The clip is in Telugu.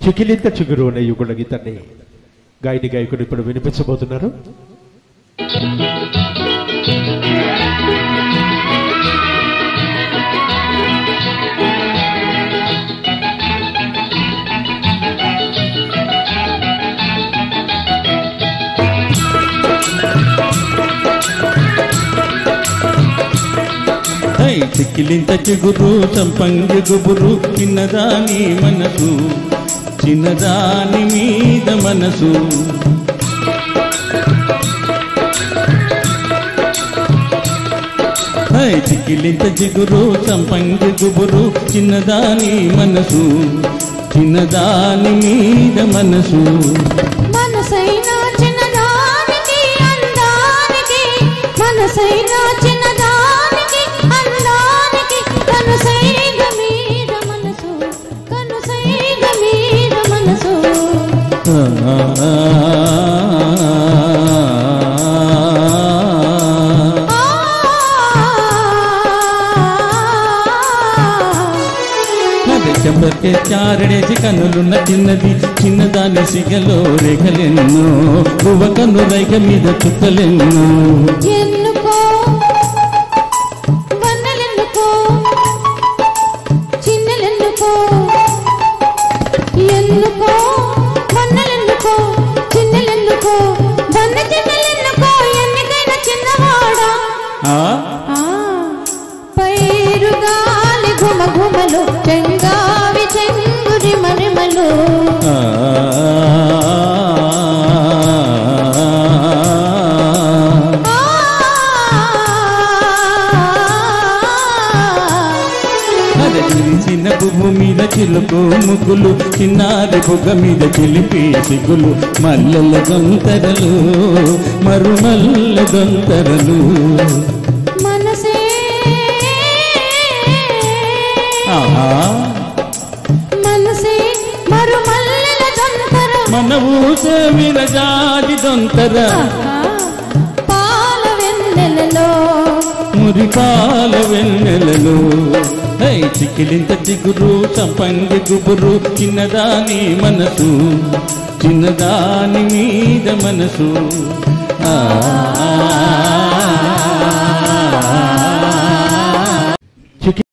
చికిలింత చిగురు అనే యుగుల గీతాన్ని గాయని గాయకుడు ఇప్పుడు వినిపించబోతున్నారు హై చిక్కిలింత చిగురు చంపంగి గుబురు చిన్నదాని మనసు చిన్నదాని మీద మనసు హై చిక్కిలింత చిగురు చంపంగి గుబురు చిన్నదాని మనసు చిన్నదాని మీద మనసు మనసైనా చిన్నదానికి అందానికి మనసైనా చిన్నదానికి అందానికి కనుసైగ మీద మనసు కనుసైగ మీద మనసు ఆ అది చెంపకే చారడేసి కన్నులున్న చిన్నది చిన్నదాని సిగలో రేఖలెన్నో పువ్వ కన్ను రైక మీద చుక్కలెన్నో ఎన్నుకో వన్నెలెన్నుకో చిన్నెలెన్నుకో ఎన్నుకో వన్నెలెన్నుకో చిన్నెలెన్నుకో వన్న చిన్నెలెన్నుకో ఎన్నికైన చిన్నవాడా ఆ? ఆ పైరుగాలి ఘుమ ఘుమలు చెంగావి చెంగురి మరిమలు ఆ. ఆ అరే చిన్న పువ్వు మీద చిలుకు ముగ్గులు చిన్నారి బుగ్గ మీద చిలిపి సిగ్గులు మల్లెల దొంతరలు మరుమల్ల దొంతరలు మనసే ఆహా మనసే మరుమల్లెల దొంతర మన ఊస విరజాది దొంతర పాల వెన్నెలలో మురిపాల వెన్నెలలో హై చిక్కిలింత చిగురు చంపంగి గుబురు చిన్నదాని మనసు చిన్నదాని మీద మనసు ఆ